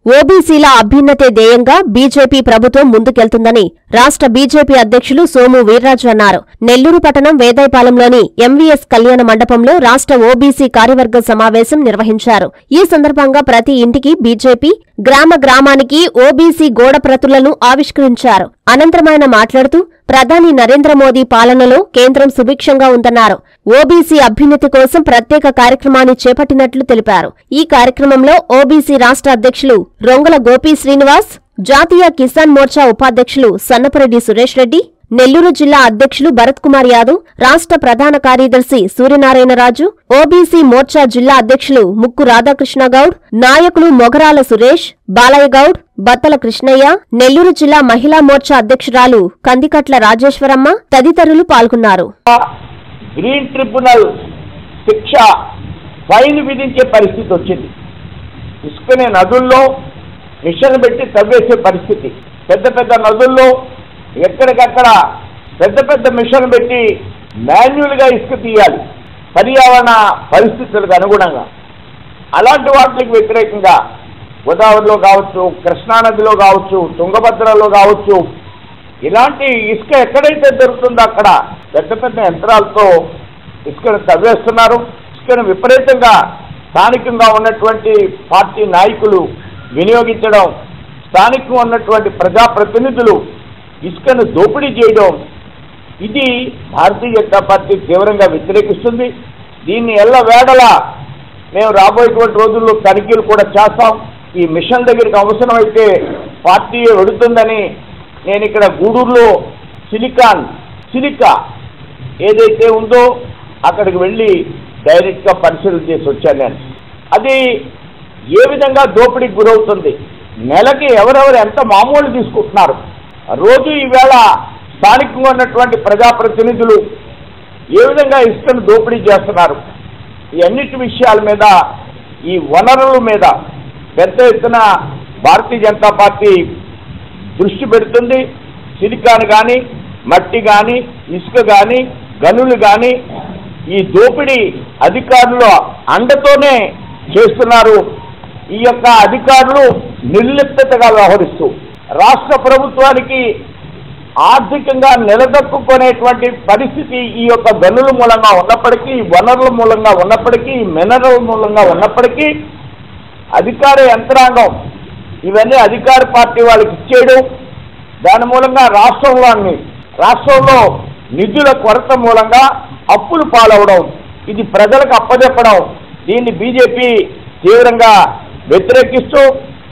ఓబీసీల అభ్యున్నతే ధ్యేయంగా బీజేపీ ప్రభుత్వం ముందుకెళ్తుందని రాష్ట్ర బీజేపీ అధ్యక్షులు సోము వీర్రాజు అన్నారు నెల్లూరు పట్టణం వేదాయపాలెంలోని ఎంవీఎస్ కళ్యాణ మండపంలో రాష్ట్ర ఓబీసీ కార్యవర్గ సమావేశం నిర్వహించారు ఈ సందర్భంగా ప్రతి ఇంటికి బీజేపీ గ్రామ గ్రామానికి ఓబీసీ గోడ ప్రతులను ఆవిష్కరించారు అనంతరం ఆయన మాట్లాడుతూ ప్రధాని నరేంద్ర మోదీ పాలనలో కేంద్రం సుభిక్షంగా ఉందన్నారు ఓబీసీ అభ్యున్నతి కోసం ప్రత్యేక కార్యక్రమాన్ని చేపట్టినట్లు తెలిపారు ఈ కార్యక్రమంలో ఓబీసీ రాష్ట్ర అధ్యక్షులు రొంగల గోపి శ్రీనివాస్ జాతీయ కిసాన్ మోర్చా ఉపాధ్యక్షులు సన్నపరెడ్డి సురేష్ రెడ్డి నెల్లూరు జిల్లా అధ్యక్షులు భరత్ కుమార్ యాదవ్ రాష్ట్ర ప్రధాన కార్యదర్శి సూర్యనారాయణరాజు ఓబీసీ మోర్చా జిల్లా అధ్యక్షులు ముక్కు రాధాకృష్ణ గౌడ్ నాయకులు మొగరాల సురేష్ బాలయ్య గౌడ్ బత్తల కృష్ణయ్య నెల్లూరు జిల్లా మహిళా మోర్చా అధ్యక్షురాలు కందికట్ల రాజేశ్వరమ్మ తదితరులు పాల్గొన్నారు గ్రీన్ ట్రిబ్యునల్ శిక్ష ఫైన్ విధించే పరిస్థితి వచ్చింది ఇసుకనే నదుల్లో మిషన్ పెట్టి తవ్వేసే పరిస్థితి పెద్ద పెద్ద నదుల్లో ఎక్కడికక్కడ పెద్ద పెద్ద మిషన్ పెట్టి మాన్యువల్గా ఇసుక తీయాలి పర్యావరణ పరిస్థితులకు అనుగుణంగా అలాంటి వాటికి వ్యతిరేకంగా గోదావరిలో కావచ్చు కృష్ణానదిలో కావచ్చు తుంగభద్రలో కావచ్చు ఇలాంటి ఇసుక ఎక్కడైతే దొరుకుతుందో అక్కడ పెద్ద పెద్ద యంత్రాలతో ఇసుకను తవ్వేస్తున్నారు ఇసుకను విపరీతంగా స్థానికంగా ఉన్నటువంటి పార్టీ నాయకులు వినియోగించడం స్థానికంగా ఉన్నటువంటి ప్రజాప్రతినిధులు ఇసుకను దోపిడీ చేయడం ఇది భారతీయ జనతా పార్టీ తీవ్రంగా వ్యతిరేకిస్తుంది దీన్ని ఎల్ల వేడల మేము రాబోయేటువంటి రోజుల్లో తనిఖీలు కూడా చేస్తాం ఈ మిషన్ దగ్గరికి అవసరమైతే పార్టీ వెడుతుందని నేను ఇక్కడ గూడూరులో సిలికాన్ సిలికా ఏదైతే ఉందో అక్కడికి వెళ్ళి డైరెక్ట్గా పరిశీలన చేసి వచ్చాను నేను అది ఏ విధంగా దోపిడీకి గురవుతుంది నెలకి ఎవరెవరు ఎంత మామూలు తీసుకుంటున్నారు రోజు ఈవేళ స్థానికంగా ఉన్నటువంటి ప్రజాప్రతినిధులు ఏ విధంగా ఇసుకను దోపిడీ చేస్తున్నారు ఈ అన్నిటి విషయాల మీద ఈ వనరుల మీద పెద్ద ఎత్తున భారతీయ జనతా పార్టీ దృష్టి పెడుతుంది సిలికాన్ కానీ మట్టి కానీ ఇసుక కానీ గనులు కానీ ఈ దోపిడీ అధికారుల అండతోనే చేస్తున్నారు ఈ యొక్క అధికారులు నిర్లిప్తగా వ్యవహరిస్తూ రాష్ట్ర ప్రభుత్వానికి ఆర్థికంగా నిలదొక్కునేటువంటి పరిస్థితి ఈ యొక్క గనుల మూలంగా ఉన్నప్పటికీ వనరుల మూలంగా ఉన్నప్పటికీ మినరల్ మూలంగా ఉన్నప్పటికీ అధికార యంత్రాంగం ఇవన్నీ అధికార పార్టీ వాళ్ళకి ఇచ్చేయడం దాని మూలంగా రాష్ట్రంలోని రాష్ట్రంలో నిధుల కొరత మూలంగా అప్పులు పాలవడం ఇది ప్రజలకు అప్పజెప్పడం దీన్ని బీజేపీ తీవ్రంగా వ్యతిరేకిస్తూ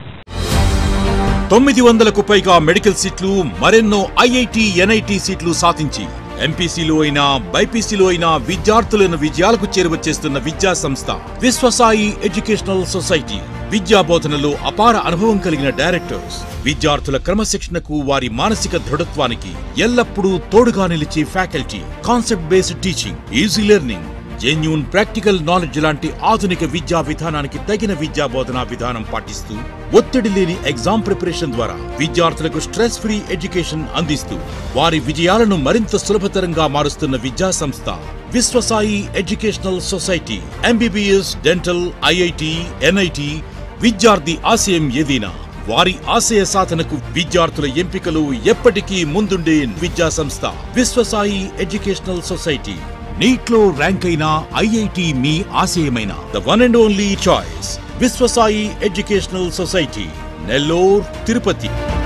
తొమ్మిది వందలకు పైగా మెడికల్ సీట్లు మరెన్నో ఐఐటి ఎన్ఐటి సీట్లు సాధించి ఎంపీసీలో అయినా బైపీసీలో అయినా విద్యార్థులను విజయాలకు చేరువ చేస్తున్న విద్యా సంస్థ విశ్వసాయి ఎడ్యుకేషనల్ సొసైటీ విద్యా బోధనలో అపార అనుభవం కలిగిన డైరెక్టర్స్ విద్యార్థుల క్రమశిక్షణకు వారి మానసిక దృఢత్వానికి ఎల్లప్పుడూ తోడుగా నిలిచే faculty concept based teaching easy learning genuine practical knowledge లాంటి ఆధునిక విద్యా విధానానికి తగిన విద్యా బోధనా విధానం పాటిస్తూ ఒత్తిడి లేని ఎగ్జామ్ ప్రిపరేషన్ ద్వారా విద్యార్థులకు స్ట్రెస్ ఫ్రీ ఎడ్యుకేషన్ అందిస్తూ వారి విజయాలను మరింత సులభతరంగా మారుస్తున్న విద్యా సంస్థ Vishwasai educational society MBBS dental IIT NIT విద్యార్థి ఆశయం ఏదైనా వారి ఆశయ సాధనకు విద్యార్థుల ఎంపికలు ఎప్పటికీ ముందుండే విద్యా సంస్థ విశ్వసాయి ఎడ్యుకేషనల్ సొసైటీ నీట్లో ర్యాంక్ అయిన ఐఐటి మీ ఆశయమైన the one and only choice Vishwasai educational society Nellore Tirupati